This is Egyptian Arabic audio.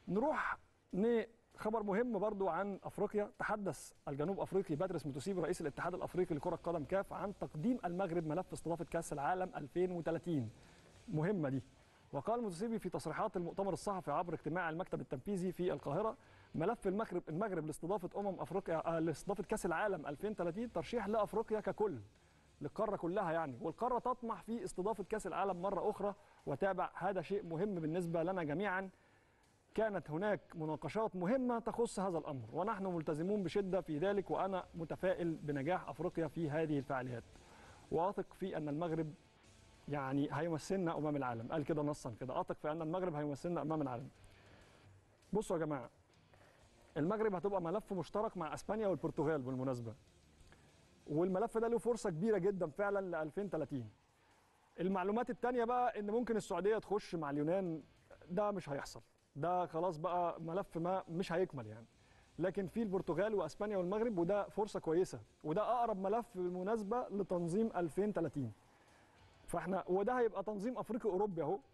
نروح خبر مهم برضو عن افريقيا تحدث الجنوب افريقي باتريس متوسيبي رئيس الاتحاد الافريقي لكره القدم كاف عن تقديم المغرب ملف استضافه كاس العالم 2030 مهمه دي وقال متوسيبي في تصريحات المؤتمر الصحفي عبر اجتماع المكتب التنفيذي في القاهره ملف المغرب المغرب لاستضافه امم افريقيا لاستضافه كاس العالم 2030 ترشيح لافريقيا ككل للقاره كلها يعني والقاره تطمح في استضافه كاس العالم مره اخرى وتابع هذا شيء مهم بالنسبه لنا جميعا كانت هناك مناقشات مهمة تخص هذا الأمر ونحن ملتزمون بشدة في ذلك وأنا متفائل بنجاح أفريقيا في هذه الفعاليات وأثق في أن المغرب يعني هيمثلنا أمام العالم قال كده نصا كده أثق في أن المغرب هيمثلنا أمام العالم بصوا يا جماعة المغرب هتبقى ملف مشترك مع أسبانيا والبرتغال بالمناسبة والملف ده له فرصة كبيرة جدا فعلا ل 2030 المعلومات الثانية بقى إن ممكن السعودية تخش مع اليونان ده مش هيحصل ده خلاص بقى ملف ما مش هيكمل يعني لكن في البرتغال واسبانيا والمغرب وده فرصه كويسه وده اقرب ملف بالمناسبه لتنظيم 2030 فاحنا وده هيبقى تنظيم افريقي اوروبي اهو